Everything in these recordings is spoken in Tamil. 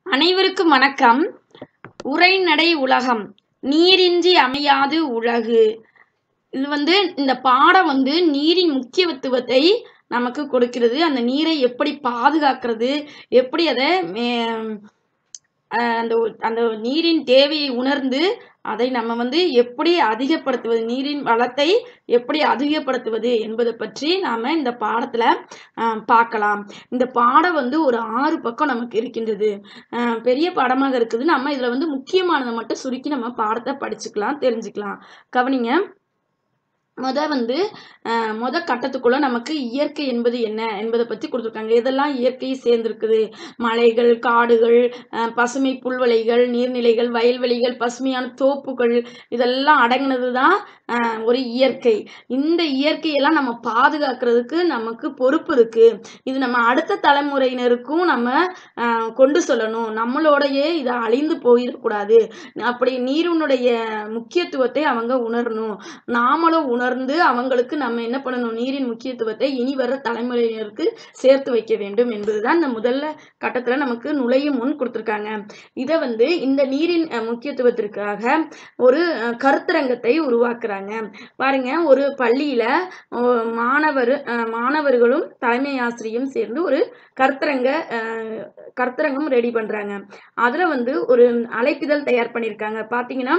அனைவருக்கும் வணக்கம் உரைநடை உலகம் நீரின்றி அமையாது உலகு இது வந்து இந்த பாடம் வந்து நீரின் முக்கியத்துவத்தை நமக்கு கொடுக்கிறது அந்த நீரை எப்படி பாதுகாக்கிறது எப்படி அதை மே- அஹ் அந்த ஒ- அந்த நீரின் தேவையை உணர்ந்து அதை நம்ம வந்து எப்படி அதிகப்படுத்துவது நீரின் வளத்தை எப்படி அதிகப்படுத்துவது என்பதை பற்றி நாம இந்த பாடத்துல அஹ், பார்க்கலாம் இந்த பாடம் வந்து ஒரு ஆறு பக்கம் நமக்கு இருக்கின்றது அஹ், பெரிய பாடமாக இருக்குது நம்ம இதுல வந்து முக்கியமானதை மட்டும் சுருக்கி நம்ம பாடத்தை படிச்சுக்கலாம் தெரிஞ்சுக்கலாம் கவனிங்க முத வந்து அஹ், முத கட்டத்துக்குள்ள நமக்கு இயற்கை என்பது என்ன என்பதை பத்தி கொடுத்துருக்காங்க எதெல்லாம் இயற்கையை சேர்ந்திருக்குது மலைகள் காடுகள் அஹ், பசுமை புல்வெளிகள் நீர்நிலைகள் வயல்வெளிகள் பசுமையான தோப்புகள் இதெல்லாம் அடங்கினது தான் ஒரு இயற்கை இந்த இயற்கையெல்லாம் நம்ம பாதுகாக்கிறதுக்கு நமக்கு பொறுப்பு இருக்கு இது நம்ம அடுத்த தலைமுறையினருக்கும் நம்ம அஹ், கொண்டு சொல்லணும் நம்மளோடயே இதை அழிந்து போயிடக்கூடாது அப்படி நீரினுடைய முக்கியத்துவத்தை அவங்க உணரணும் நாமளும் உணர்ந்து அவங்களுக்கு நம்ம என்ன பண்ணணும் நீரின் முக்கியத்துவத்தை இனி வர தலைமுறையினருக்கு சேர்த்து வைக்க வேண்டும் என்பதுதான் இந்த முதல்ல கட்டத்துல நமக்கு நுழையும் முன் கொடுத்துருக்காங்க இதை வந்து இந்த நீரின் அஹ், முக்கியத்துவத்திற்காக ஒரு அஹ், கருத்தரங்கத்தை உருவாக்குறாங்க பாருங்க ஒரு பள்ளியில அஹ், மாணவர் அஹ், மாணவர்களும் தலைமை ஆசிரியும் சேர்ந்து ஒரு கருத்தரங்க அஹ், கருத்தரங்கம் ரெடி பண்றாங்க அதுல வந்து ஒரு அழைப்பிதழ் தயார் பண்ணியிருக்காங்க பாத்தீங்கன்னா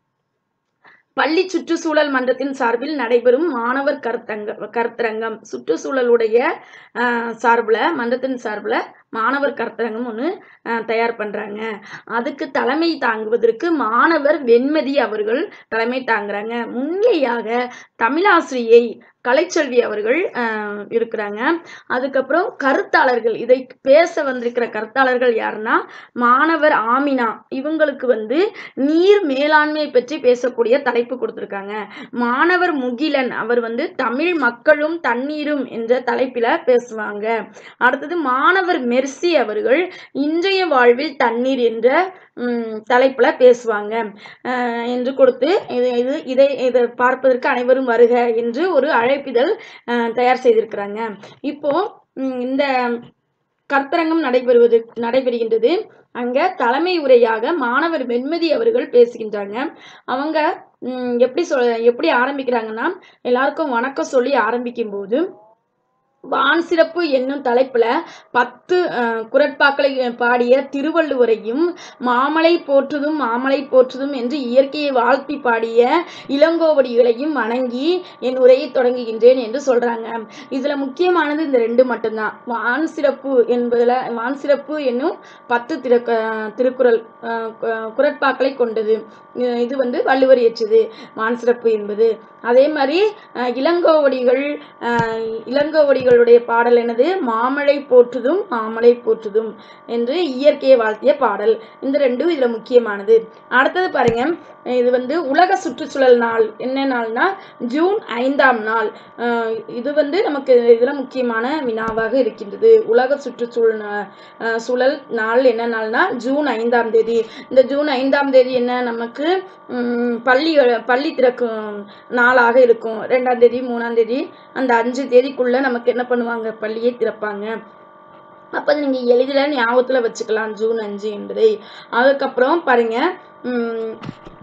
பள்ளி சுற்றுச்சூழல் மன்றத்தின் சார்பில் நடைபெறும் மாணவர் கருத்தங்க கருத்தரங்கம் சுற்றுச்சூழலுடைய அஹ், சார்புல மன்றத்தின் சார்புல மாணவர் கருத்தரங்கம் ஒன்று தயார் பண்றாங்க அதுக்கு தலைமை தாங்குவதற்கு மாணவர் வெண்மதி அவர்கள் தலைமை தாங்குறாங்க முன்னிலையாக தமிழாசிரியை கலைச்செல்வி அவர்கள் அஹ், இருக்கிறாங்க அதுக்கப்புறம் கருத்தாளர்கள் இதை பேச வந்திருக்கிற கருத்தாளர்கள் யாருன்னா மாணவர் ஆமினா இவங்களுக்கு வந்து நீர் மேலாண்மை பற்றி பேசக்கூடிய தலைப்பு கொடுத்துருக்காங்க மாணவர் முகிலன் அவர் வந்து தமிழ் மக்களும் தண்ணீரும் என்ற தலைப்பில பேசுவாங்க அடுத்தது மாணவர் மெர்சி அவர்கள் இன்றைய வாழ்வில் தண்ணீர் என்ற ம், தலைப்புல பேசுவாங்க அஹ், என்று கொடுத்து இது இது இதை இதை பார்ப்பதற்கு அனைவரும் வருக என்று ஒரு அழைப்பிதழ் அஹ், தயார் செய்திருக்கிறாங்க இப்போ ம், இந்த கருத்தரங்கம் நடைபெறுவது நடைபெறுகின்றது அங்க தலைமை உரையாக மாணவர் வெண்மதி அவர்கள் பேசுகின்றாங்க அவங்க ம், எப்படி சொல் எப்படி ஆரம்பிக்கிறாங்கன்னா எல்லாருக்கும் வணக்கம் சொல்லி ஆரம்பிக்கும் போது வான் சிறப்பு என்னும் தலைப்புல பத்து அஹ், குரட்பாக்களை பாடிய திருவள்ளுவரையும் மாமலை போற்றுதும் மாமலை போற்றுதும் என்று இயற்கையை வாழ்த்தி பாடிய இளங்கோவடிகளையும் வணங்கி என் உரையை தொடங்குகின்றேன் என்று சொல்றாங்க இதுல முக்கியமானது இந்த ரெண்டு மட்டும்தான் வான் சிறப்பு என்பதுல வான் சிறப்பு என்னும் பத்து திரு திருக்குறள் அஹ், கு- குரட்பாக்களை கொண்டது அஹ் இது வந்து வள்ளுவர் இயற்றுது வான் சிறப்பு என்பது அதே மாதிரி அஹ், இளங்கோவடிகள் அஹ், இளங்கோவடிகளுடைய பாடல் என்னது மாமழை போற்றுதும் மாமலை போற்றுதும் என்று இயற்கையை வாழ்த்திய பாடல் இந்த ரெண்டும் இதுல முக்கியமானது அடுத்தது பாருங்க இது வந்து உலக சுற்றுச்சூழல் நாள் என்ன நாள்னா ஜூன் ஐந்தாம் நாள் அஹ், இது வந்து நமக்கு இதுல முக்கியமான வினாவாக இருக்கின்றது உலக சுற்றுச்சூழல் நா- அஹ், சூழல் நாள் என்ன நாள்னா ஜூன் ஐந்தாம் தேதி இந்த ஜூன் ஐந்தாம் தேதி என்ன நமக்கு ம், பள்ளி பள்ளி திறக்கும் நாளாக இருக்கும் ரெண்டாம் தேதி மூணாம் தேதி அந்த அஞ்சு தேதிக்குள்ள நமக்கு என்ன பண்ணுவாங்க பள்ளியை திறப்பாங்க அப்போ நீங்க எளிதில் ஞாபகத்துல வச்சுக்கலாம் ஜூன் அஞ்சு என்பதை அதுக்கப்புறம் பாருங்க ம்,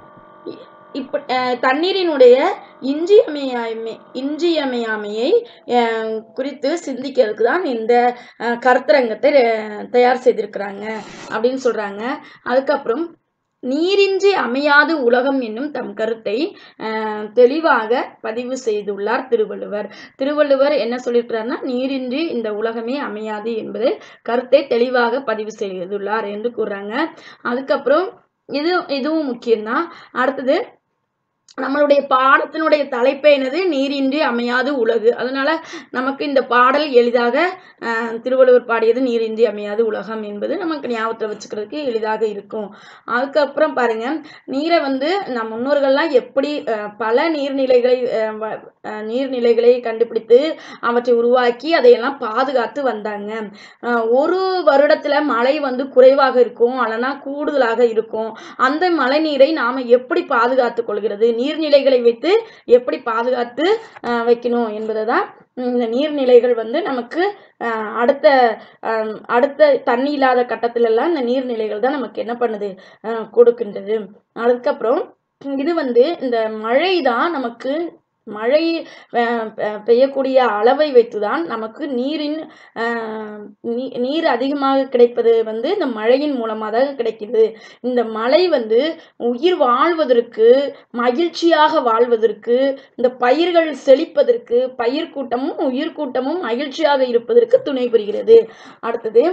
இ- இப்ப அஹ், தண்ணீரினுடைய இன்றியமையாமை இன்றியமையாமையை அஹ், குறித்து சிந்திக்கிறதுக்கு தான் இந்த அஹ், கருத்தரங்கத்தை அஹ், தயார் செய்திருக்கிறாங்க அப்படின்னு சொல்றாங்க அதுக்கப்புறம் நீரின்றி அமையாது உலகம் என்னும் தம் கருத்தை அஹ், தெளிவாக பதிவு செய்துள்ளார் திருவள்ளுவர் திருவள்ளுவர் என்ன சொல்லியிருக்கிறார்னா நீரின்றி இந்த உலகமே அமையாது என்பதை கருத்தை தெளிவாக பதிவு செய்துள்ளார் என்று கூறுறாங்க அதுக்கப்புறம் இது இதுவும் முக்கியம்தான் அடுத்தது நம்மளுடைய பாடத்தினுடைய தலைப்பே என்னது நீரின்றி அமையாது உலகு அதனால நமக்கு இந்த பாடல் எளிதாக அஹ், திருவள்ளுவர் பாடியது நீரின்றி அமையாது உலகம் என்பது நமக்கு ஞாபகத்தில் வச்சுக்கிறதுக்கு எளிதாக இருக்கும் அதுக்கப்புறம் பாருங்க நீரை வந்து நம் முன்னோர்கள்லாம் எப்படி அஹ், பல நீர்நிலைகளை அஹ், வ- அஹ், நீர்நிலைகளை கண்டுபிடித்து அவற்றை உருவாக்கி அதையெல்லாம் பாதுகாத்து வந்தாங்க அஹ், ஒரு வருடத்துல மழை வந்து குறைவாக இருக்கும் அல்லனா கூடுதலாக இருக்கும் அந்த மழை நீரை நாம எப்படி பாதுகாத்துக் கொள்கிறது நீர்நிலைகளை வைத்து எப்படி பாதுகாத்து அஹ், வைக்கணும் என்பதை தான் இந்த நீர்நிலைகள் வந்து நமக்கு அஹ், அடுத்த அஹ், அடுத்த தண்ணி இல்லாத கட்டத்துல எல்லாம் இந்த நீர்நிலைகள் தான் நமக்கு என்ன பண்ணுது அஹ், கொடுக்கின்றது அதுக்கப்புறம் இது வந்து இந்த மழை தான் நமக்கு மழை அஹ், பெ- பெய்யக்கூடிய அளவை வைத்துதான் நமக்கு நீரின் அஹ், நீ- நீர் அதிகமாக கிடைப்பது வந்து இந்த மழையின் மூலமாக தான் கிடைக்குது இந்த மழை வந்து உயிர் வாழ்வதற்கு மகிழ்ச்சியாக வாழ்வதற்கு இந்த பயிர்கள் செழிப்பதற்கு பயிர் கூட்டமும் உயிர் கூட்டமும் மகிழ்ச்சியாக இருப்பதற்கு துணை புரிகிறது அடுத்தது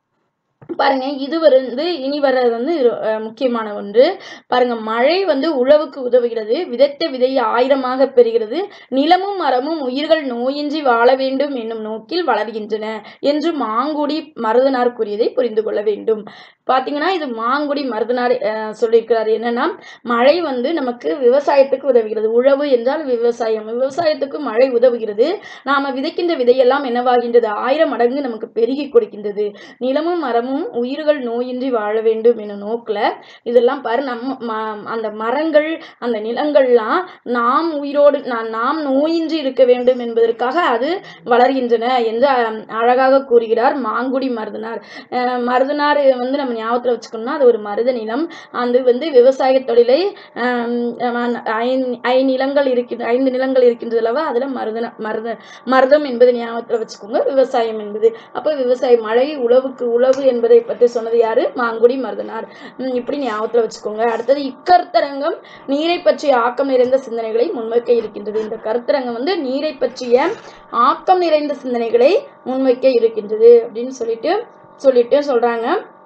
பாருங்க இது வந்து இனி வர்றது வந்து இரு- அஹ் முக்கியமான ஒன்று பாருங்க மழை வந்து உழவுக்கு உதவுகிறது விதைத்த விதையை ஆயிரமாக பெறுகிறது நிலமும் மரமும் உயிர்கள் நோயின்றி வாழ வேண்டும் என்னும் நோக்கில் வளர்கின்றன என்று மாங்குடி மருதனார் கூறியதை புரிந்து கொள்ள வேண்டும் பாத்தீங்கன்னா இது மாங்குடி மருதனார் அஹ், சொல்லியிருக்கிறார் என்னன்னா மழை வந்து நமக்கு விவசாயத்துக்கு உதவுகிறது உழவு என்றால் விவசாயம் விவசாயத்துக்கு மழை உதவுகிறது நாம விதைக்கின்ற விதையெல்லாம் என்னவாகின்றது ஆயிரம் மடங்கு நமக்கு பெருகி கொடுக்கின்றது நிலமும் மரமும் உயிர்கள் நோயின்றி வாழ வேண்டும் எனும் நோக்கில் இதெல்லாம் பாரு நம்ம ம- அந்த மரங்கள் அந்த நிலங்கள்லாம் நாம் உயிரோடு நா- நாம் நோயின்றி இருக்க வேண்டும் என்பதற்காக அது வளர்கின்றன என்று அஹ், அழகாக கூறுகிறார் மாங்குடி மருதனார் அஹ், மருதனார் வந்து நம்ம ஞாபகத்தில் வச்சுக்கணும்னா அது ஒரு மருத நிலம் அது வந்து விவசாய தொழிலை ஆம், ஆம், ஐந்து ஐநிலங்கள் இருக்கின்ற ஐந்து நிலங்கள் இருக்கின்றது அல்லவா அதில் மருதன மருத மருதம் என்பது ஞாபகத்தில் வச்சுக்கோங்க விவசாயம் என்பது அப்போ விவசாய மழை உழவுக்கு உழவு என்பதை பற்றி சொன்னது யாரு மாங்குடி மருதனார் ம், இப்படி ஞாபகத்தில் வச்சுக்கோங்க அடுத்தது இக்கருத்தரங்கம் நீரை பற்றிய ஆக்கம் நிறைந்த சிந்தனைகளை முன்வைக்க இருக்கின்றது இந்த கருத்தரங்கம் வந்து நீரை பற்றிய ஆக்கம் நிறைந்த சிந்தனைகளை முன்வைக்க இருக்கின்றது அப்படின்னு சொல்லிட்டு சொல்லிட்டு சொல்றாங்க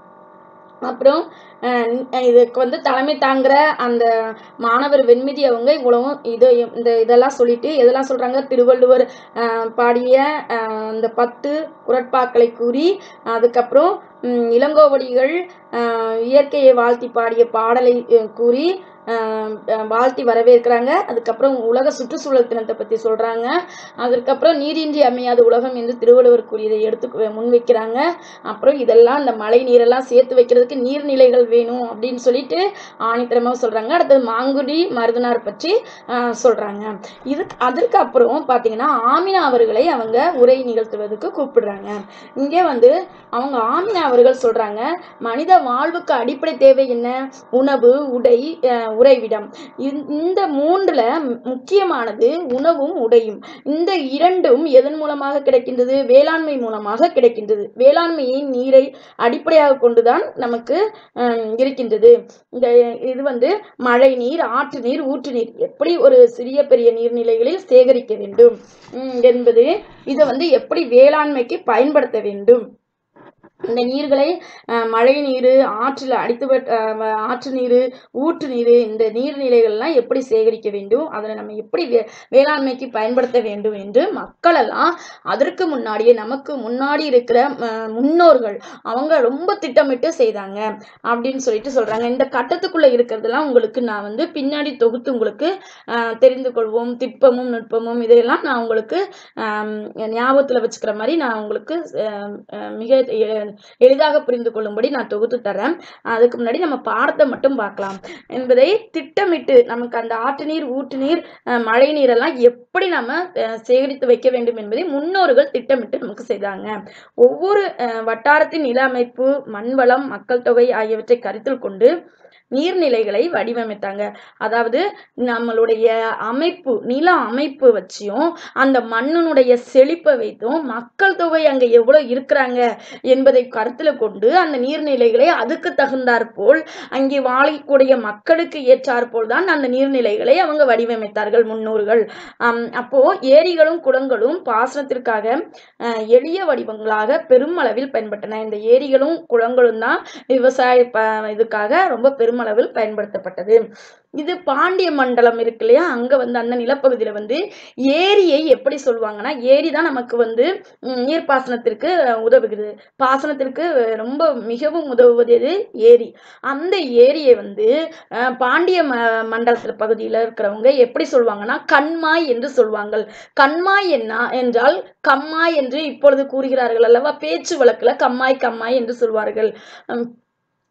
அப்புறம் அஹ், இதுக்கு வந்து தலைமை தாங்குற அந்த மாணவர் வெண்மதி அவங்க இவ்வளவும் இது இந்த இதெல்லாம் சொல்லிட்டு எதெல்லாம் சொல்றாங்க திருவள்ளுவர் அஹ், பாடிய அஹ், அந்த பத்து குரட்பாக்களை கூறி அதுக்கப்புறம் ம், இளங்கோவடிகள் அஹ், இயற்கையை வாழ்த்தி பாடிய பாடலை அஹ், கூறி அஹ், அஹ், வாழ்த்தி வரவேற்கிறாங்க அதுக்கப்புறம் உலக சுற்றுச்சூழல் தினத்தை பற்றி சொல்கிறாங்க அதுக்கப்புறம் நீரின்றி அமையாத உலகம் என்று திருவள்ளுவர் கூறியதை எடுத்து முன்வைக்கிறாங்க அப்புறம் இதெல்லாம் இந்த மழை நீரெல்லாம் சேர்த்து வைக்கிறதுக்கு நீர்நிலைகள் வேணும் அப்படின்னு சொல்லிட்டு ஆணித்தரமாக சொல்கிறாங்க அடுத்தது மாங்குடி மருதனார் பற்றி ஆஹ், சொல்றாங்க இது அதற்கு அப்புறம் பார்த்தீங்கன்னா ஆமினா அவர்களை அவங்க உரை நிகழ்த்துவதற்கு கூப்பிடுறாங்க இங்கே வந்து அவங்க ஆமினா அவர்கள் சொல்றாங்க மனித வாழ்வுக்கு அடிப்படை தேவை என்ன உணவு உடை அஹ், உறைவிடம் இந்த- இந்த மூன்றுல முக்கியமானது உணவும் உடையும் இந்த இரண்டும் எதன் மூலமாக கிடைக்கின்றது வேளாண்மை மூலமாக கிடைக்கின்றது வேளாண்மையை நீரை அடிப்படையாக கொண்டுதான் நமக்கு ஹம், இருக்கின்றது இந்த இது வந்து மழை நீர் ஆற்று நீர் ஊற்று நீர் எப்படி ஒரு சிறிய பெரிய நீர்நிலைகளில் சேகரிக்க வேண்டும் ஹம், என்பது இதை வந்து எப்படி வேளாண்மைக்கு பயன்படுத்த வேண்டும் இந்த நீர்களை அஹ், மழை நீர் ஆற்றில் அடித்து வட்- அஹ், வ- ஆற்று நீர் ஊற்று நீர் இந்த நீர்நிலைகள்லாம் எப்படி சேகரிக்க வேண்டும் அதில் நம்ம எப்படி வே வேளாண்மைக்கு பயன்படுத்த வேண்டும் என்று மக்களெல்லாம் அதற்கு முன்னாடியே நமக்கு முன்னாடி இருக்கிற அஹ், முன்னோர்கள் அவங்க ரொம்ப திட்டமிட்டு செய்தாங்க அப்படின்னு சொல்லிட்டு சொல்றாங்க இந்த கட்டத்துக்குள்ள இருக்கிறதெல்லாம் உங்களுக்கு நான் வந்து பின்னாடி தொகுத்து உங்களுக்கு அஹ், தெரிந்து கொள்வோம் திட்பமும் நுட்பமும் இதையெல்லாம் நான் உங்களுக்கு ஆம், ஞாபகத்துல வச்சுக்கிற மாதிரி நான் உங்களுக்கு அஹ், அஹ், மிக எ- எளிதாக புரிந்து கொள்ளும்படி நான் தொகுத்து தரேன் அதுக்கு முன்னாடி நம்ம பாடத்தை மட்டும் பார்க்கலாம் என்பதை திட்டமிட்டு நமக்கு அந்த ஆற்று நீர் ஊற்று நீர் அஹ், மழை நீரெல்லாம் எப்படி நம்ம அஹ், சேகரித்து வைக்க வேண்டும் என்பதை முன்னோர்கள் திட்டமிட்டு நமக்கு செய்தாங்க ஒவ்வொரு அஹ், வட்டாரத்தின் நில அமைப்பு மண்வளம் மக்கள் தொகை ஆகியவற்றை கருத்தில் கொண்டு நீர்நிலைகளை வடிவமைத்தாங்க அதாவது நம்மளுடைய அமைப்பு நில அமைப்பு வச்சியும் அந்த மண்ணினுடைய செழிப்பை வைத்தும் மக்கள் தொகை அங்க எவ்வளவு இருக்கிறாங்க என்பதை கருத்துல கொண்டு அந்த நீர்நிலைகளை அதுக்கு தகுந்தாற்போல் அங்கே வாழக்கூடிய மக்களுக்கு ஏற்றாற்போல் தான் அந்த நீர்நிலைகளை அவங்க வடிவமைத்தார்கள் முன்னோர்கள் ஆம், அப்போ ஏரிகளும் குளங்களும் பாசனத்திற்காக அஹ், எளிய வடிவங்களாக பெரும் அளவில் பயன்பட்டன இந்த ஏரிகளும் குளங்களும் தான் விவசாய ப இதுக்காக ரொம்ப பெருமளவில் பயன்படுத்தப்பட்டது இது பாண்டிய மண்டலம் இருக்கு இல்லையா அங்க வந்து அந்த நிலப்பகுதியில வந்து ஏரியை எப்படி சொல்லுவாங்கன்னா ஏரி தான் நமக்கு வந்து ம், நீர்ப்பாசனத்திற்கு அஹ், உதவுகிறது பாசனத்திற்கு அஹ், ரொம்ப மிகவும் உதவுவது எது ஏரி அந்த ஏரியை வந்து அஹ், பாண்டிய ம மண்டலத்தில் பகுதியில் இருக்கிறவங்க எப்படி சொல்லுவாங்கன்னா கண்மாய் என்று சொல்வாங்கள் கண்மாய் என்ன என்றால் கம்மாய் என்று இப்பொழுது கூறுகிறார்கள் அல்லவா பேச்சு வழக்குல கம்மாய் கம்மாய் என்று சொல்வார்கள் உம்,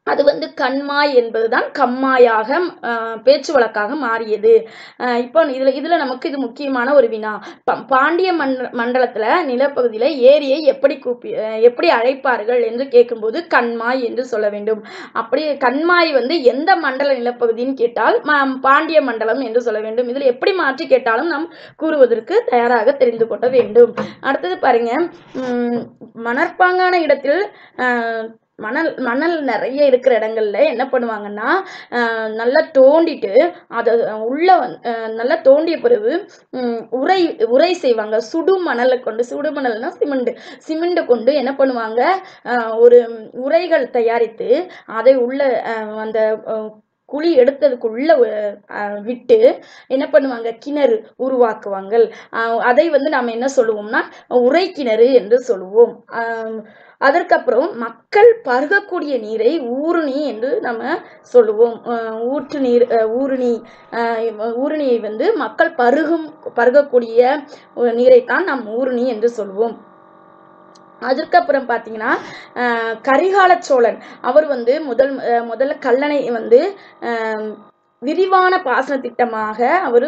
அது வந்து கண்மாய் என்பதுதான் கம்மாயாக அஹ், பேச்சு வழக்காக மாறியது அஹ், இப்போ இதுல இதுல நமக்கு இது முக்கியமான ஒரு வினா ப- பாண்டிய மண்ட மண்டலத்துல நிலப்பகுதியில ஏரியை எப்படி கூப்பி அஹ், எப்படி அழைப்பார்கள் என்று கேட்கும்போது கண்மாய் என்று சொல்ல வேண்டும் அப்படி கண்மாய் வந்து எந்த மண்டல நிலப்பகுதின்னு கேட்டால் ம- பாண்டிய மண்டலம் என்று சொல்ல வேண்டும் இதில் எப்படி மாற்றி கேட்டாலும் நாம் கூறுவதற்கு தயாராக தெரிந்து கொள்ள வேண்டும் அடுத்தது பாருங்க உம், மணற்பாங்கான இடத்தில் அஹ், மணல் மணல் நிறைய இருக்கிற இடங்கள்ல என்ன பண்ணுவாங்கன்னா அஹ், நல்லா தோண்டிட்டு அதை உள்ள வந்து அஹ், நல்லா தோண்டிய பிறகு உம், உரை உரை செய்வாங்க சுடு மணலை கொண்டு சுடு மணல்னா சிமெண்ட் சிமெண்ட்டை கொண்டு என்ன பண்ணுவாங்க அஹ், ஒரு உரைகள் தயாரித்து அதை உள்ள அஹ், அந்த அஹ், குழி எடுத்ததுக்குள்ள அஹ், விட்டு என்ன பண்ணுவாங்க கிணறு உருவாக்குவாங்க அஹ், அதை வந்து நாம என்ன சொல்லுவோம்னா உரை கிணறு என்று சொல்லுவோம் அஹ், அதற்கப்புறம் மக்கள் பருகக்கூடிய நீரை ஊருணி என்று நம்ம சொல்லுவோம் அஹ், ஊற்று நீர் அஹ், ஊருணி அஹ், ஊருணியை வந்து மக்கள் பருகும் பருகக்கூடிய ஒரு நீரைத்தான் நாம் ஊருணி என்று சொல்லுவோம் அதுக்கப்புறம் பார்த்தீங்கன்னா அஹ், கரிகால சோழன் அவர் வந்து முதல் அஹ், முதல்ல கல்லணை வந்து அஹ், விரிவான பாசன திட்டமாக அவர்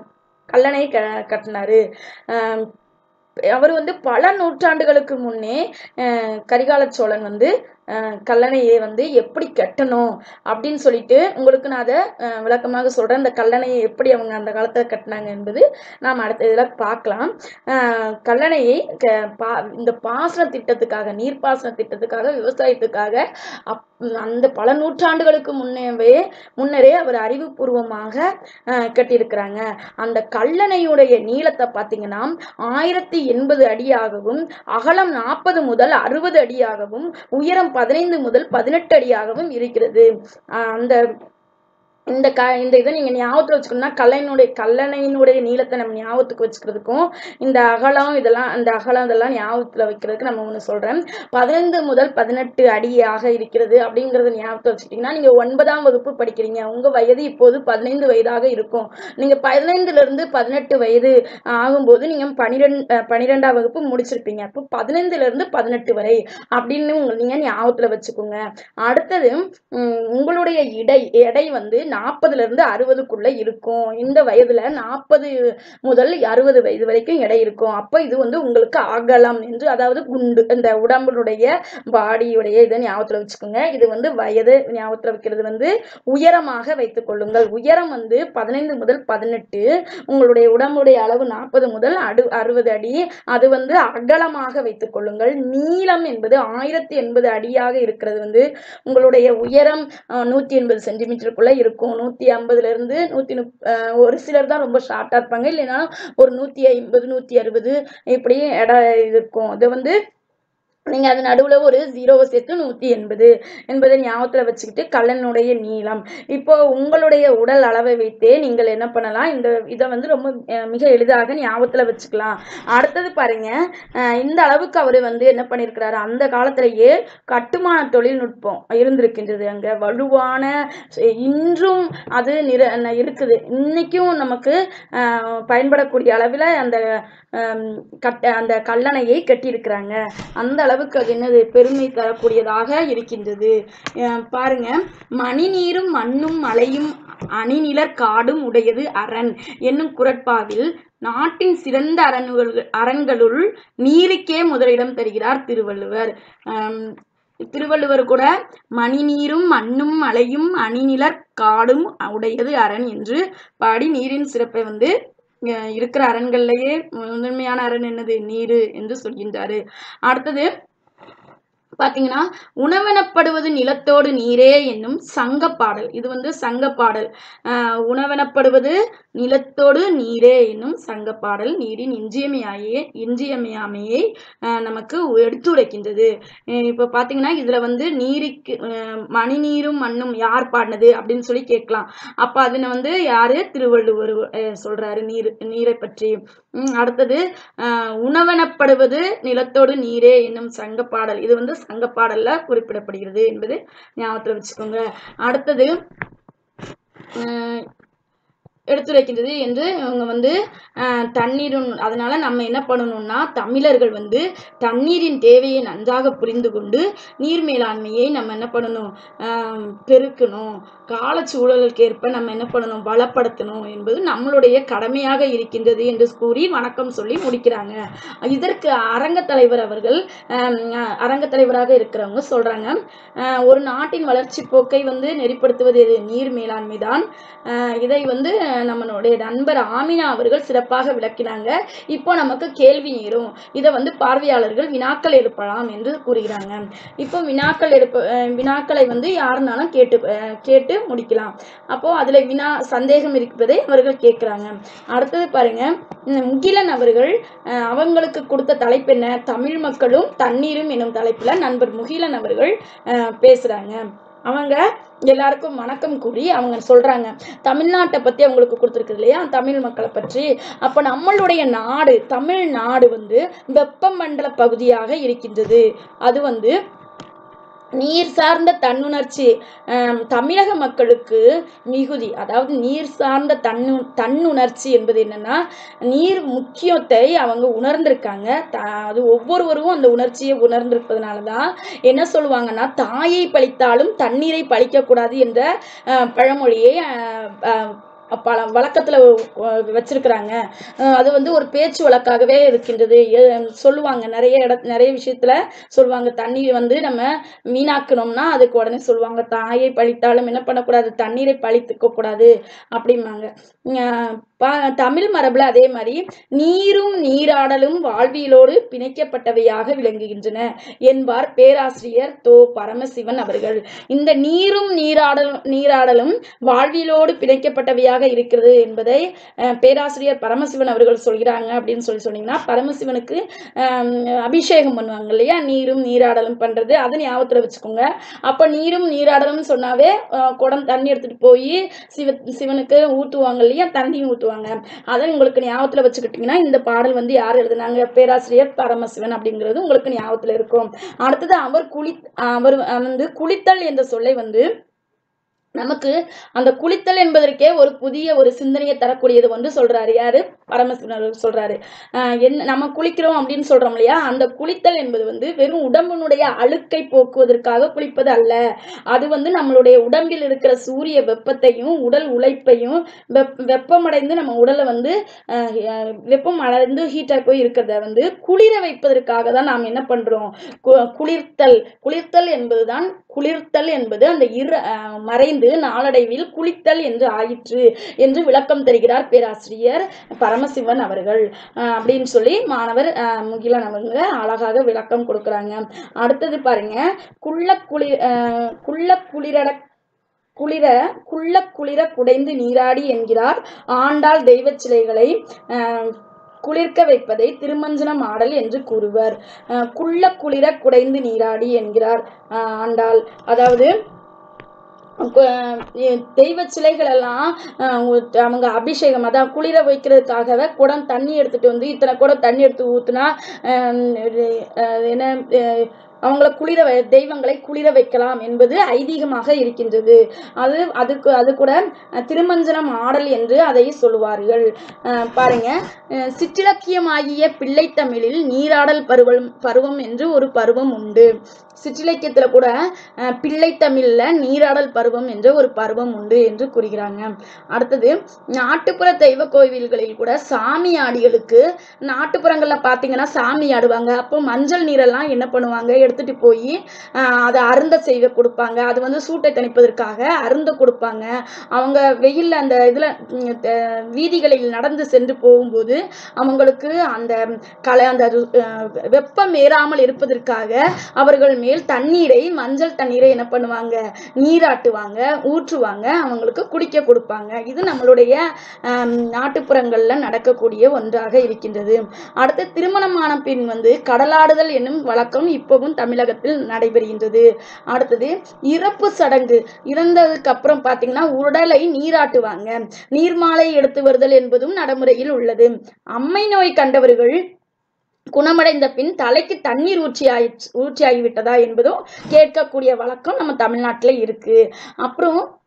கல்லணை க கட்டினாரு அஹ், அவர் வந்து பல நூற்றாண்டுகளுக்கு முன்னே அஹ், கரிகால சோழன் வந்து அஹ், கல்லணையை வந்து எப்படி கட்டணும் அப்படின்னு சொல்லிட்டு உங்களுக்கு நான் அதை அஹ், விளக்கமாக சொல்றேன் இந்த கல்லணையை எப்படி அவங்க அந்த காலத்துல கட்டினாங்க என்பது நாம் அடுத்த இதில் பார்க்கலாம் அஹ், கல்லணையை க- பா- இந்த பாசன திட்டத்துக்காக நீர்ப்பாசன திட்டத்துக்காக விவசாயத்துக்காக அப் அந்த பல நூற்றாண்டுகளுக்கு முன்னவே முன்னரே அவர் அறிவுபூர்வமாக அஹ், கட்டியிருக்கிறாங்க அந்த கல்லணையுடைய நீளத்தை பார்த்தீங்கன்னா ஆயிரத்தி எண்பது அடியாகவும் அகலம் நாற்பது முதல் அறுபது அடியாகவும் உயரம் பதினைந்து முதல் பதினெட்டு அடியாகவும் இருக்கிறது அஹ் அந்த இந்த க இந்த இதை நீங்கள் ஞாபகத்தில் வச்சுக்கணும்னா கல்லணையினுடைய கல்லணையினுடைய நீளத்தை நம்ம ஞாபகத்துக்கு வச்சுக்கிறதுக்கும் இந்த அகலம் இதெல்லாம் அந்த அகலம் இதெல்லாம் ஞாபகத்தில் வைக்கிறதுக்கு நம்ம ஒன்று சொல்கிறேன் பதினைந்து முதல் பதினெட்டு அடியாக இருக்கிறது அப்படிங்கிறத ஞாபகத்தில் வச்சுக்கிட்டிங்கன்னா நீங்கள் ஒன்பதாம் வகுப்பு படிக்கிறீங்க உங்கள் வயது இப்போது பதினைந்து வயதாக இருக்கும் நீங்கள் பதினைந்துலேருந்து பதினெட்டு வயது ஆகும்போது நீங்கள் பன்னிரெண்டு பன்னிரெண்டாம் வகுப்பு முடிச்சிருப்பீங்க அப்போ பதினைந்துலேருந்து பதினெட்டு வரை அப்படின்னு உங்க நீங்கள் ஞாபகத்தில் வச்சுக்கோங்க அடுத்தது உம், உங்களுடைய இடை எடை வந்து நாற்பதுல இருந்து அறுபதுக்குள்ள இருக்கும் இந்த வயதுல நாற்பது முதல் அறுபது வயது வரைக்கும் எடை இருக்கும் அப்போ இது வந்து உங்களுக்கு அகலம் என்று அதாவது குண்டு இந்த உடம்புடைய பாடியுடைய இதை ஞாபகத்துல வச்சுக்கோங்க இது வந்து வயது ஞாபகத்துல வைக்கிறது வந்து உயரமாக வைத்துக் கொள்ளுங்கள் உயரம் வந்து பதினைந்து முதல் பதினெட்டு உங்களுடைய உடம்புடைய அளவு நாற்பது முதல் அடு அறுபது அடி அது வந்து அகலமாக வைத்துக் கொள்ளுங்கள் நீளம் என்பது ஆயிரத்தி எண்பது அடியாக இருக்கிறது வந்து உங்களுடைய உயரம் அஹ், நூத்தி எண்பது சென்டிமீட்டருக்குள்ள இருக்கும் நூத்தி ஐம்பதுல இருந்து நூத்தி முப் அஹ், ஒரு சிலர் தான் ரொம்ப ஷார்ட்டா இருப்பாங்க இல்லைன்னா ஒரு நூத்தி ஐம்பது நூத்தி அறுபது இப்படி இடம் இருக்கும் அது வந்து நீங்க அது நடுவுல ஒரு ஜீரோவை சேர்த்து நூத்தி எண்பது என்பதை ஞாபகத்துல வச்சுக்கிட்டு கல்லனுடைய நீளம் இப்போ உங்களுடைய உடல் அளவை வைத்தே நீங்கள் என்ன பண்ணலாம் இந்த இதை வந்து ரொம்ப அஹ், மிக எளிதாக ஞாபகத்துல வச்சுக்கலாம் அடுத்தது பாருங்க அஹ், இந்த அளவுக்கு அவர் வந்து என்ன பண்ணியிருக்கிறாரு அந்த காலத்திலேயே கட்டுமான தொழில்நுட்பம் இருந்திருக்கின்றது அங்க வலுவான அஹ், இன்றும் அது நிற ந- இருக்குது இன்னைக்கும் நமக்கு அஹ், பயன்படக்கூடிய அளவில் அந்த ஹம், கட்ட அந்த கல்லணையை கட்டியிருக்கிறாங்க அந்த அளவுக்கு அது என்னது பெருமை தரக்கூடியதாக இருக்கின்றது அஹ் பாருங்க மணிநீரும் மண்ணும் மலையும் அணிநிலர் காடும் உடையது அரண் என்னும் குரட்பாவில் நாட்டின் சிறந்த அரண்கள் அரண்களுள் நீருக்கே முதலிடம் தருகிறார் திருவள்ளுவர் ஹம், திருவள்ளுவர் கூட மணிநீரும் மண்ணும் மலையும் அணிநிலர் காடும் உடையது அரண் என்று பாடி நீரின் சிறப்பை வந்து அஹ் இருக்கிற அரண்கள்லயே முதன்மையான அரண் என்னது நீரு என்று சொல்கின்றாரு அடுத்தது பாத்தீங்கன்னா உணவெனப்படுவது நிலத்தோடு நீரே என்னும் சங்க பாடல் இது வந்து சங்க பாடல் ஆஹ் உணவெனப்படுவது நிலத்தோடு நீரே என்னும் சங்க பாடல் நீரின் இன்றியமையாயே இன்றியமையாமையை ஆஹ் நமக்கு எடுத்துரைக்கின்றது அஹ் இப்ப பாத்தீங்கன்னா இதுல வந்து நீருக்கு ஆஹ் மணி நீரும் மண்ணும் யார் பாடினது அப்படின்னு சொல்லி கேட்கலாம் அப்ப அதுல வந்து யாரு திருவள்ளுவர் ஆஹ் சொல்றாரு நீர் நீரை பற்றி உம் அடுத்தது ஆஹ் உணவெனப்படுவது நிலத்தோடு நீரே என்னும் சங்க பாடல் இது வந்து சங்க பாடல்ல குறிப்பிடப்படுகிறது என்பது ஞாபகத்துல வச்சுக்கோங்க அடுத்தது ஆஹ் எடுத்துரைக்கின்றது என்று இவங்க வந்து அஹ், தண்ணீரும் அதனால நம்ம என்ன பண்ணணும்னா தமிழர்கள் வந்து தண்ணீரின் தேவையை நன்றாக புரிந்து கொண்டு நீர் மேலாண்மையை நம்ம என்ன பண்ணணும் ஆஹ் பெருக்கணும் காலச்சூழலுக்கு ஏற்ப நம்ம என்ன பண்ணணும் பலப்படுத்தணும் என்பது நம்மளுடைய கடமையாக இருக்கின்றது என்று கூறி வணக்கம் சொல்லி முடிக்கிறாங்க இதற்கு அரங்க தலைவர் அவர்கள் ஆஹ் அரங்க தலைவராக இருக்கிறவங்க சொல்றாங்க ஆஹ் ஒரு நாட்டின் வளர்ச்சி போக்கை வந்து நெறிப்படுத்துவது எது நீர் மேலாண்மை தான் ஆஹ் இதை வந்து நம்மளுடைய நண்பர் ஆமினா அவர்கள் சிறப்பாக விளக்கினாங்க இப்போ நமக்கு கேள்வி நேரும் இதை வந்து பார்வையாளர்கள் வினாக்கள் எழுப்பலாம் என்று கூறுகிறாங்க இப்போ வினாக்கள் எழுப்ப அஹ் வினாக்களை வந்து யாருனாலும் கேட்டு அஹ் கேட்டு முடிக்கலாம் அப்போ அதுல வினா சந்தேகம் இருப்பதை அவர்கள் கேட்குறாங்க அடுத்தது பாருங்க உம் முகிலன் அவர்கள் அஹ் அவங்களுக்கு கொடுத்த தலைப்பு என்ன தமிழ் மக்களும் தண்ணீரும் எனும் தலைப்புல நண்பர் முகிலன் அவர்கள் அஹ் பேசுறாங்க அவங்க எல்லாருக்கும் வணக்கம் கூறி அவங்க சொல்றாங்க தமிழ்நாட்டை பத்தி அவங்களுக்கு கொடுத்துருக்கு இல்லையா தமிழ் மக்களை பற்றி அப்ப நம்மளுடைய நாடு தமிழ்நாடு வந்து வெப்பமண்டல பகுதியாக இருக்கின்றது அது வந்து நீர் சார்ந்த தன்னுணர்ச்சி ஆம், தமிழக மக்களுக்கு மிகுதி அதாவது நீர் சார்ந்த தன்னு தன்னுணர்ச்சி என்பது என்னன்னா நீர் முக்கியத்தை அவங்க உணர்ந்திருக்காங்க த- அது ஒவ்வொருவரும் அந்த உணர்ச்சியை உணர்ந்திருப்பதனால தான் என்ன சொல்லுவாங்கன்னா தாயை பழித்தாலும் தண்ணீரை பழிக்கக்கூடாது என்ற அஹ், பழமொழியை அஹ், அஹ், பல வழக்கத்துல அஹ், வச்சிருக்கிறாங்க அஹ், அது வந்து ஒரு பேச்சு வழக்காகவே இருக்கின்றது எ- சொல்லுவாங்க நிறைய இட நிறைய விஷயத்துல சொல்லுவாங்க தண்ணீர் வந்து நம்ம வீணாக்கணும்னா அதுக்கு உடனே சொல்லுவாங்க தாயை பழித்தாலும் என்ன பண்ணக்கூடாது தண்ணீரை பழித்துக்க கூடாது அப்படிம்பாங்க அஹ் ப- தமிழ் மரபுல அதே மாதிரி நீரும் நீராடலும் வாழ்வியலோடு பிணைக்கப்பட்டவையாக விளங்குகின்றன என்பார் பேராசிரியர் தோ பரமசிவன் அவர்கள் இந்த நீரும் நீராடலும் நீராடலும் வாழ்வியலோடு பிணைக்கப்பட்டவையாக இருக்கிறது என்பதை அஹ், பேராசிரியர் பரமசிவன் அவர்கள் சொல்கிறாங்க அப்படின்னு சொல்லி சொன்னீங்கன்னா பரமசிவனுக்கு ஆம், அபிஷேகம் பண்ணுவாங்க இல்லையா நீரும் நீராடலும் பண்றது அதை ஞாபகத்துல வச்சுக்கோங்க அப்ப நீரும் நீராடலும் சொன்னாவே அஹ், குடம் தண்ணி எடுத்துட்டு போய் சிவ சிவனுக்கு ஊத்துவாங்க இல்லையா தண்ணியும் ஊத்துவாங்க அதை உங்களுக்கு ஞாபகத்துல வச்சுக்கிட்டீங்கன்னா இந்த பாடல் வந்து யார் எழுதுனாங்க பேராசிரியர் பரமசிவன் அப்படிங்கிறது உங்களுக்கு ஞாபகத்துல இருக்கும் அடுத்தது அவர் குளி அவர் வந்து குளித்தல் என்ற சொல்லை வந்து நமக்கு அந்த குளித்தல் என்பதற்கே ஒரு புதிய ஒரு சிந்தனையை தரக்கூடியது வந்து சொல்றாரு யாரு பரமசிவன் அவர்கள் சொல்றாரு ஆஹ் என்ன நம்ம குளிக்கிறோம் அப்படின்னு சொல்றோம் இல்லையா அந்த குளித்தல் என்பது வந்து வெறும் உடம்பினுடைய அழுக்கை போக்குவதற்காக குளிப்பது அல்ல அது வந்து நம்மளுடைய உடம்பில் இருக்கிற சூரிய வெப்பத்தையும் உடல் உழைப்பையும் வெப் வெப்பமடைந்து நம்ம உடலை வந்து ஆஹ் அஹ் வெப்பம் அடைந்து ஹீட்டாக போய் இருக்கிறத வந்து குளிர வைப்பதற்காக தான் நாம் என்ன பண்றோம் கு- குளிர்த்தல் குளிர்த்தல் என்பதுதான் குளிர்த்தல் என்பது அந்த இரு ஆஹ் மறைந்து நாளடைவில் குளித்தல் என்று ஆயிற்று என்று விளக்கம் தருகிறார் பேராசிரியர் பரமசிவன் அவர்கள் ஆஹ் அப்படின்னு சொல்லி மாணவர் ஆஹ் முகிலன் அவங்க அழகாக விளக்கம் கொடுக்குறாங்க அடுத்தது பாருங்க குள்ள குளி ஆஹ் குள்ள குளிரட குளிர குள்ள குளிர குடைந்து நீராடி என்கிறார் ஆண்டாள் தெய்வச் சிலைகளை ஆஹ், குளிர்க்க வைப்பதை திருமஞ்சனம் ஆடல் என்று கூறுவர் ஆஹ், குள்ள குளிர குடைந்து நீராடி என்கிறார் ஆஹ், ஆண்டாள் அதாவது கு- அஹ் தெய்வ சிலைகள் எல்லாம் அஹ் உ- அவங்க அபிஷேகம் அதான் குளிர வைக்கிறதுக்காகவே குடம் தண்ணி எடுத்துட்டு வந்து இத்தனை குடம் தண்ணி எடுத்து ஊத்துனா அஹ் அஹ் என்ன அஹ் அவங்கள குளிர வை- தெய்வங்களை குளிர வைக்கலாம் என்பது ஐதீகமாக இருக்கின்றது அது அதுக்கு அது கூட அஹ், திருமஞ்சனம் ஆடல் என்று அதை சொல்லுவார்கள் அஹ், பாருங்க அஹ், சிற்றிலக்கியமாகிய பிள்ளைத்தமிழில் நீராடல் பருவம் பருவம் என்று ஒரு பருவம் உண்டு சிற்றிலக்கியத்துல கூட அஹ், பிள்ளைத்தமிழ்ல நீராடல் பருவம் என்ற ஒரு பருவம் உண்டு என்று கூறுகிறாங்க அடுத்தது நாட்டுப்புற தெய்வ கோவில்களில் கூட சாமி ஆடிகளுக்கு நாட்டுப்புறங்கள்ல பாத்தீங்கன்னா சாமி ஆடுவாங்க அப்போ மஞ்சள் நீரெல்லாம் என்ன பண்ணுவாங்க எடுத்துட்டு போய் அதை அருந்த செய்த கொடுப்பாங்க அது வந்து சூட்டை தணிப்பதற்காக அருந்த கொடுப்பாங்க அவங்க வெயில்ல அந்த இதுல ம், த- வீதிகளில் நடந்து சென்று போகும்போது அவங்களுக்கு அந்த கலை அந்த ரு- அஹ், வெப்பம் ஏறாமல் இருப்பதற்காக அவர்கள் மேல் தண்ணீரை மஞ்சள் தண்ணீரை என்ன பண்ணுவாங்க நீராட்டுவாங்க ஊற்றுவாங்க அவங்களுக்கு குடிக்க கொடுப்பாங்க இது நம்மளுடைய ஆம், நாட்டுப்புறங்கள்ல நடக்கக்கூடிய ஒன்றாக இருக்கின்றது அடுத்து திருமணமான பின் வந்து கடலாடுதல் என்னும் வழக்கம் இப்பவும் தமிழகத்தில் நடைபெறுகின்றது அடுத்தது இறப்பு சடங்கு இறந்ததுக்கு அப்புறம் பாத்தீங்கன்னா உடலை நீராட்டுவாங்க நீர்மாலை எடுத்து வருதல் என்பதும் நடைமுறையில் உள்ளது அம்மை நோய் கண்டவர்கள் குணமடைந்த பின் தலைக்கு தண்ணீர் ஊற்றி ஆயிடுச்சு ஊற்றி ஆகிவிட்டதா என்பதும் கேட்கக்கூடிய வழக்கம் நம்ம தமிழ்நாட்டில் இருக்கு அப்புறம்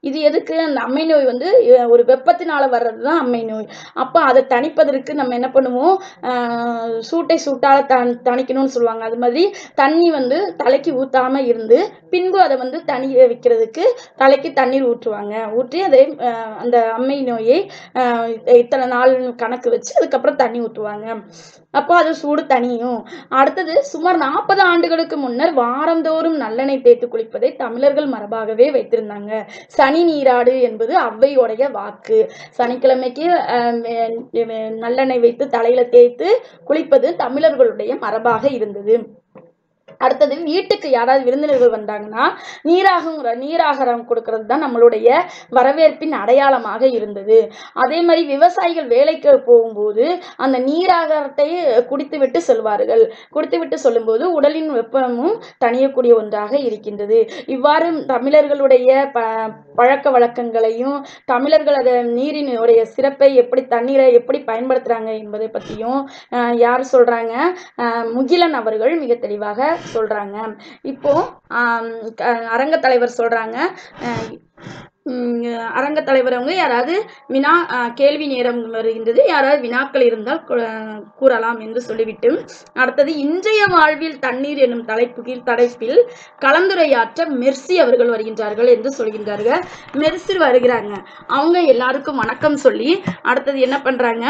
இது எதுக்கு அந்த அம்மை நோய் வந்து அஹ், ஒரு வெப்பத்தினால வர்றது தான் அம்மை நோய் அப்போ அதை தணிப்பதற்கு நம்ம என்ன பண்ணுவோம் ஆஹ், சூட்டை சூட்டால தண் தணிக்கணும்னு சொல்லுவாங்க அது மாதிரி தண்ணி வந்து தலைக்கு ஊத்தாம இருந்து பின்பு அதை வந்து தணிய வைக்கிறதுக்கு தலைக்கு தண்ணீர் ஊற்றுவாங்க ஊற்றி அதை ஆஹ், அந்த அம்மை நோயை ஆஹ், இத்தனை நாள் கணக்கு வச்சு அதுக்கப்புறம் தண்ணி ஊற்றுவாங்க அப்போ அது சூடு தணியும் அடுத்தது சுமார் நாற்பது ஆண்டுகளுக்கு முன்னர் வாரந்தோறும் நல்லெண்ணெய் தேய்த்து குளிப்பதை தமிழர்கள் மரபாகவே வைத்திருந்தாங்க சனி நீராடு என்பது ஔவையோடைய வாக்கு சனிக்கிழமைக்கு ஆஹ், வே- வே- நல்லெண்ணெய் வைத்து தலையில தேய்த்து குளிப்பது தமிழர்களுடைய மரபாக இருந்தது அடுத்தது வீட்டுக்கு யாராவது விருந்தினர்கள் வந்தாங்கன்னா நீராகுங்கிற நீராகாரம் கொடுக்கறது தான் நம்மளுடைய வரவேற்பின் அடையாளமாக இருந்தது அதே மாதிரி விவசாயிகள் வேலைக்கு போகும்போது அந்த நீராகாரத்தை குடித்து விட்டு செல்வார்கள் குடித்து விட்டு சொல்லும்போது உடலின் வெப்பமும் தணியக்கூடிய ஒன்றாக இருக்கின்றது இவ்வாறு தமிழர்களுடைய ப பழக்க வழக்கங்களையும் தமிழர்கள் அதை நீரினுடைய சிறப்பை எப்படி தண்ணீரை எப்படி பயன்படுத்துறாங்க என்பதை பற்றியும் யார் சொல்றாங்க அஹ் முகிலன் அவர்கள் மிக தெளிவாக சொல்றாங்க இப்போ ஆம், க- அரங்க தலைவர் சொல்றாங்க அஹ் உம், அரங்க தலைவர் அவங்க யாராவது வினா அஹ், கேள்வி நேரம் வருகின்றது யாராவது வினாக்கள் இருந்தால் கு- அஹ், கூறலாம் என்று சொல்லிவிட்டு அடுத்தது இன்றைய வாழ்வில் தண்ணீர் என்னும் தலைப்பு கீழ் தலைப்பில் கலந்துரையாற்ற மெர்சி அவர்கள் வருகின்றார்கள் என்று சொல்கின்றார்கள் மெர்சி வருகிறாங்க அவங்க எல்லாருக்கும் வணக்கம் சொல்லி அடுத்தது என்ன பண்றாங்க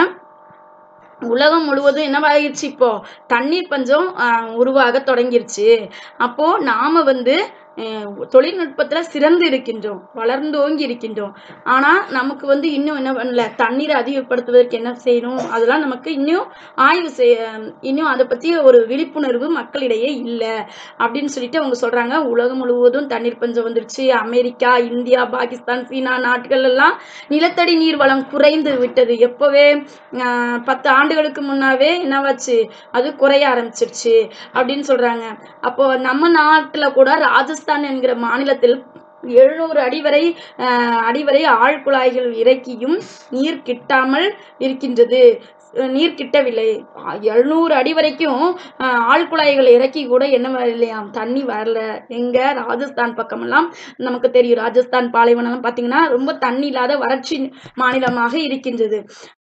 உலகம் முழுவதும் என்னவாகிடுச்சு இப்போ தண்ணீர் பஞ்சம் ஆஹ், உருவாக தொடங்கிருச்சு அப்போ நாம வந்து அஹ், தொழில்நுட்பத்துல சிறந்து இருக்கின்றோம் வளர்ந்தோங்கி இருக்கின்றோம் ஆனா நமக்கு வந்து இன்னும் என்ன பண்ணல தண்ணீரை அதிகப்படுத்துவதற்கு என்ன செய்யணும் அதெல்லாம் நமக்கு இன்னும் ஆய்வு செய்ய இன்னும் அதை பத்தி ஒரு விழிப்புணர்வு மக்களிடையே இல்லை அப்படின்னு சொல்லிட்டு அவங்க சொல்றாங்க உலகம் முழுவதும் தண்ணீர் பஞ்சம் வந்துருச்சு அமெரிக்கா இந்தியா பாகிஸ்தான் சீனா நாடுகள் எல்லாம் நிலத்தடி நீர் வளம் குறைந்து விட்டது எப்பவே ஆஹ், பத்து ஆண்டுகளுக்கு முன்னாவே என்னவாச்சு அது குறைய ஆரம்பிச்சிருச்சு அப்படின்னு சொல்றாங்க அப்போ நம்ம நாட்டுல கூட ராஜஸ்தான் என்கிற மாநிலத்தில் எழுநூறு அடி வரை ஆஹ், அடி வரை ஆழ்குழாய்கள் இறக்கியும் நீர் கிட்டாமல் இருக்கின்றது அஹ் நீர் கிட்டவில்லை எழுநூறு அடி வரைக்கும் ஆஹ், ஆழ்குழாய்கள் இறக்கி கூட என்ன வரலையாம் தண்ணி வரல எங்க ராஜஸ்தான் பக்கமெல்லாம் நமக்கு தெரியும் ராஜஸ்தான் பாலைவனம் பார்த்தீங்கன்னா ரொம்ப தண்ணி இல்லாத வறட்சி மாநிலமாக இருக்கின்றது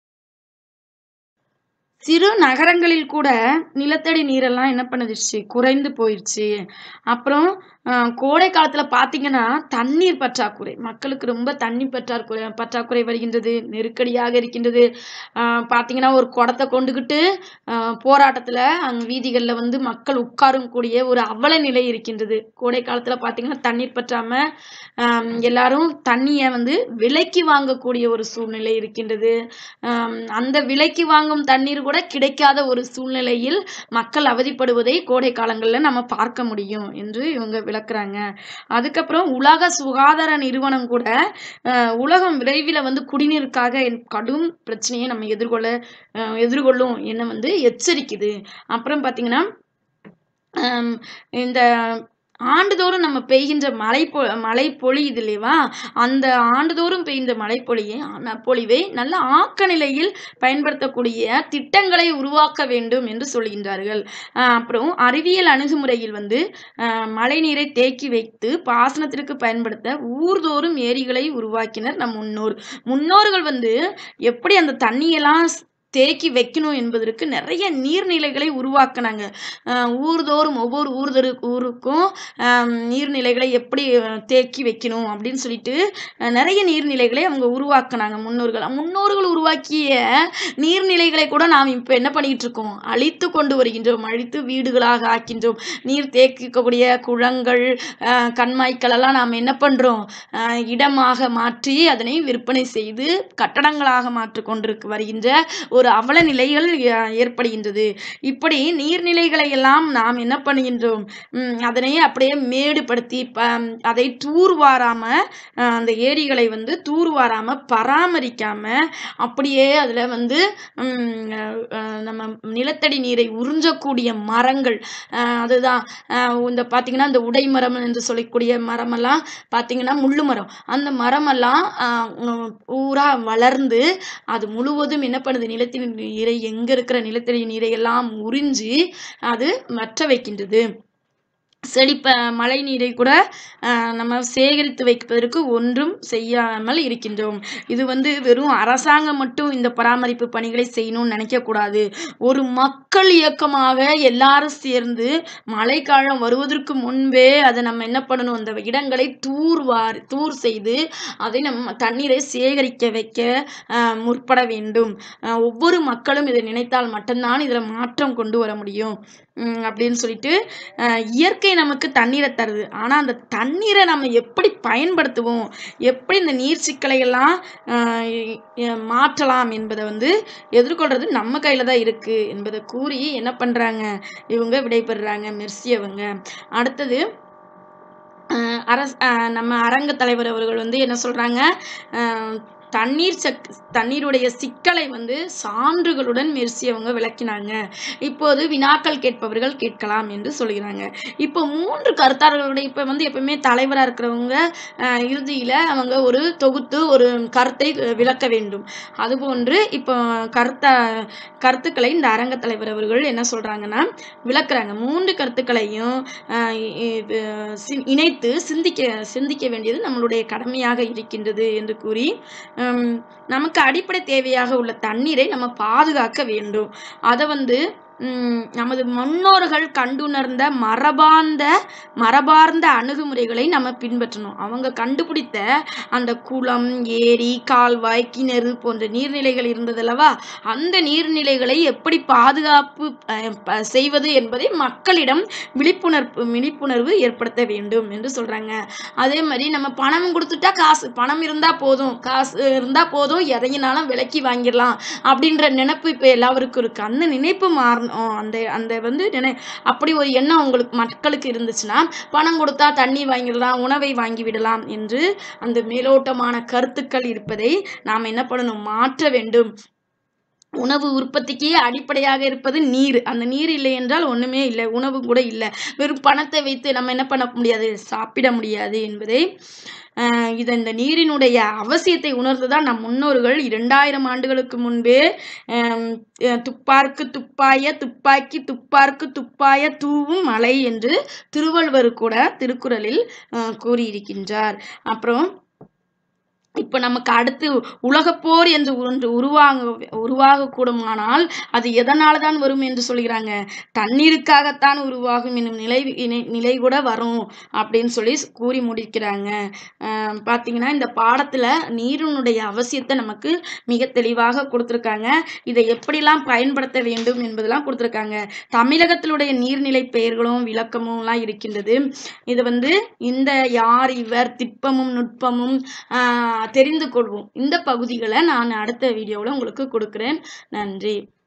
சிறு நகரங்களில் கூட நிலத்தடி நீரெல்லாம் என்ன பண்ணுதுச்சு குறைந்து போயிடுச்சு அப்புறம் ஆஹ், கோடை காலத்துல பாத்தீங்கன்னா தண்ணீர் பற்றாக்குறை மக்களுக்கு ரொம்ப தண்ணி பற்றாக்குறை பற்றாக்குறை வருகின்றது நெருக்கடியாக இருக்கின்றது ஆஹ், பாத்தீங்கன்னா ஒரு குடத்தை கொண்டுகிட்டு ஆஹ், போராட்டத்துல அங்க வீதிகள்ல வந்து மக்கள் உட்காரும் கூடிய ஒரு அவல நிலை இருக்கின்றது கோடை காலத்துல பாத்தீங்கன்னா தண்ணீர் பற்றாம ஆம், எல்லாரும் தண்ணியை வந்து விலைக்கு வாங்கக்கூடிய ஒரு சூழ்நிலை இருக்கின்றது ஆம், அந்த விலைக்கு வாங்கும் தண்ணீர் கூட கிடைக்காத ஒரு சூழ்நிலையில் மக்கள் அவதிப்படுவதை கோடை காலங்களில் நம்ம பார்க்க முடியும் என்று இவங்க விளக்குறாங்க அதுக்கப்புறம் உலக சுகாதார நிறுவனம் கூட அஹ், உலகம் விரைவில் வந்து குடிநீருக்காக என் கடும் பிரச்சனையை நம்ம எதிர்கொள்ள அஹ், எதிர்கொள்ளும் என்ன வந்து எச்சரிக்குது அப்புறம் பார்த்தீங்கன்னா ஆம், இந்த ஆண்டுதோறும் நம்ம பெய்கின்ற மழை பொ மழை பொழியுது இல்லைவா அந்த ஆண்டுதோறும் பெய்கின்ற மழை பொழியை ந- பொழிவை நல்ல ஆக்க நிலையில் பயன்படுத்தக்கூடிய திட்டங்களை உருவாக்க வேண்டும் என்று சொல்கின்றார்கள் ஆஹ் அப்புறம் அறிவியல் அணுகுமுறையில் வந்து ஆஹ் மழை நீரை தேக்கி வைத்து பாசனத்திற்கு பயன்படுத்த ஊர்தோறும் ஏரிகளை உருவாக்கினர் நம் முன்னோர் முன்னோர்கள் வந்து எப்படி அந்த தண்ணியெல்லாம் ஸ்- தேக்கி வைக்கணும் என்பதற்கு நிறைய நீர்நிலைகளை உருவாக்குனாங்க ஆஹ் ஊர்தோறும் ஒவ்வொரு ஊர்தரு ஊருக்கும் ஆம், நீர்நிலைகளை எப்படி அஹ், தேக்கி வைக்கணும் அப்படின்னு சொல்லிட்டு அஹ், நிறைய நீர்நிலைகளை அவங்க உருவாக்குனாங்க முன்னோர்கள் முன்னோர்கள் உருவாக்கிய நீர்நிலைகளை கூட நாம் இப்போ என்ன பண்ணிட்டு இருக்கோம் அழித்து கொண்டு வருகின்றோம் அழித்து வீடுகளாக ஆக்கின்றோம் நீர் தேக்கிக்கக்கூடிய குளங்கள் அஹ், கண்மாய்க்கள் எல்லாம் நாம் என்ன பண்றோம் அஹ், இடமாக மாற்றி அதனை விற்பனை செய்து கட்டடங்களாக மாற்றிக் கொண்டிருக்கு வருகின்ற ஒரு அவல நிலைகள் அஹ், ஏற்படுகின்றது இப்படி நீர்நிலைகளை எல்லாம் நாம் என்ன பண்ணுகின்றோம் ம், அதனை அப்படியே மேடுபடுத்தி ப அதை தூர்வாராம அஹ், அந்த ஏரிகளை வந்து தூர்வாராம பராமரிக்காம அப்படியே அதுல வந்து ம், அஹ், நம்ம நிலத்தடி நீரை உறிஞ்சக்கூடிய மரங்கள் அஹ், அதுதான் அஹ், இந்த பார்த்தீங்கன்னா இந்த உடை மரம் என்று சொல்லக்கூடிய மரமெல்லாம் பார்த்தீங்கன்னா முள்ளு மரம் அந்த மரமெல்லாம் அஹ், உம், பூரா வளர்ந்து அது முழுவதும் என்ன பண்ணுது நிலத்தடி நீரை எங்க இருக்கிற நிலத்தடி நீரை எல்லாம் உறிஞ்சி அது வற்ற வைக்கின்றது செழிப்ப மழை நீரை கூட ஆஹ், நம்ம சேகரித்து வைப்பதற்கு ஒன்றும் செய்யாமல் இருக்கின்றோம் இது வந்து வெறும் அரசாங்கம் மட்டும் இந்த பராமரிப்பு பணிகளை செய்யணும்னு நினைக்கக்கூடாது ஒரு மக்கள் இயக்கமாக எல்லாரும் சேர்ந்து மழைக்காலம் வருவதற்கு முன்பே அதை நம்ம என்ன பண்ணணும் அந்த இடங்களை தூர்வார் தூர் செய்து அதை நம்ம தண்ணீரை சேகரிக்க வைக்க ஆஹ், முற்பட வேண்டும் ஆஹ், ஒவ்வொரு மக்களும் இதை நினைத்தால் மட்டும்தான் இதில் மாற்றம் கொண்டு வர முடியும் உம் அப்படின்னு சொல்லிட்டு ஆஹ், இயற்கை நமக்கு தண்ணீரை தருது ஆனால் அந்த தண்ணீரை நம்ம எப்படி பயன்படுத்துவோம் எப்படி இந்த நீர் சிக்கலை எல்லாம் ஆஹ், எ- மாற்றலாம் என்பதை வந்து எதிர்கொள்றது நம்ம கையில தான் இருக்கு என்பதை கூறி என்ன பண்றாங்க இவங்க விடைபெறுறாங்க மெர்சி அவங்க அடுத்தது ஆஹ் அரச ஆஹ் நம்ம அரங்க தலைவர் அவர்கள் வந்து என்ன சொல்றாங்க ஆஹ் தண்ணீர் சக் தண்ணீருடைய சிக்கலை வந்து சான்றுகளுடன் மெர்சி அவங்க விளக்கினாங்க இப்போது வினாக்கள் கேட்பவர்கள் கேட்கலாம் என்று சொல்கிறாங்க இப்போ மூன்று கருத்தாளர்களுடைய இப்போ வந்து எப்பவுமே தலைவராக இருக்கிறவங்க ஆஹ் இறுதியில அவங்க ஒரு தொகுத்து ஒரு கருத்தை விளக்க வேண்டும் அதுபோன்று இப்போ கருத்த கருத்துக்களை இந்த அரங்க தலைவர் அவர்கள் என்ன சொல்றாங்கன்னா விளக்குறாங்க மூன்று கருத்துக்களையும் ஆஹ் இ- இ- சி- இணைத்து சிந்திக்க சிந்திக்க வேண்டியது நம்மளுடைய கடமையாக இருக்கின்றது என்று கூறி ஹம், நமக்கு அடிப்படை தேவையாக உள்ள தண்ணீரை நம்ம பாதுகாக்க வேண்டும் அதை வந்து ஹம், நமது முன்னோர்கள் கண்டுணர்ந்த மரபார்ந்த மரபார்ந்த அணுகுமுறைகளை நம்ம பின்பற்றணும் அவங்க கண்டுபிடித்த அந்த குளம் ஏரி கால்வாய் கிணறு போன்ற நீர்நிலைகள் இருந்ததல்லவா அந்த நீர்நிலைகளை எப்படி பாதுகாப்பு அஹ், ப- செய்வது என்பதை மக்களிடம் விழிப்புணர்வு விழிப்புணர்வு ஏற்படுத்த வேண்டும் என்று சொல்றாங்க அதே மாதிரி நம்ம பணம் கொடுத்துட்டா காசு பணம் இருந்தா போதும் காசு இருந்தா போதும் எதையினாலும் விலைக்கு வாங்கிடலாம் அப்படின்ற நினைப்பு இப்ப எல்லாருக்கும் இருக்கு அந்த நினைப்பு மாறணும் அந்த அந்த வந்து நினை அப்படி ஒரு எண்ணம் உங்களுக்கு மக்களுக்கு இருந்துச்சுன்னா பணம் கொடுத்தா தண்ணி வாங்கிடலாம் உணவை வாங்கி விடலாம் என்று அந்த மேலோட்டமான கருத்துக்கள் இருப்பதை நாம் என்ன பண்ணணும் மாற்ற வேண்டும் உணவு உற்பத்திக்கு அடிப்படையாக இருப்பது நீர் அந்த நீர் இல்லை என்றால் ஒண்ணுமே இல்லை உணவு கூட இல்லை வெறும் பணத்தை வைத்து நம்ம என்ன பண்ண முடியாது சாப்பிட முடியாது என்பதை ஆஹ் இது இந்த நீரினுடைய அவசியத்தை உணர்ந்துதான் நம் முன்னோர்கள் இரண்டாயிரம் ஆண்டுகளுக்கு முன்பே ஆம், அஹ் துப்பார்க்கு துப்பாய துப்பாக்கி துப்பார்க்கு துப்பாய தூவும் மலை என்று திருவள்ளுவர் கூட திருக்குறளில் ஆஹ் கூறியிருக்கின்றார் அப்புறம் இப்ப நமக்கு அடுத்து உலகப்போர் என்று ஒன்று உருவாக உருவாகக்கூடுமானால் அது எதனால தான் வரும் என்று சொல்கிறாங்க தண்ணீருக்காகத்தான் உருவாகும் என்னும் நிலை இணை- நிலை கூட வரும் அப்படின்னு சொல்லி கூறி முடிக்கிறாங்க ஆஹ் பாத்தீங்கன்னா இந்த பாடத்துல நீரினுடைய அவசியத்தை நமக்கு மிக தெளிவாக கொடுத்துருக்காங்க இதை எப்படிலாம் பயன்படுத்த வேண்டும் என்பதெல்லாம் கொடுத்துருக்காங்க தமிழகத்தினுடைய நீர்நிலை பெயர்களும் விளக்கமும் எல்லாம் இருக்கின்றது இது வந்து இந்த யார் இவர் திட்பமும் நுட்பமும் ஆஹ் தெரிந்து கொள்வோம் இந்த பகுதிகளை நான் அடுத்த வீடியோவில் உங்களுக்கு கொடுக்குறேன் நன்றி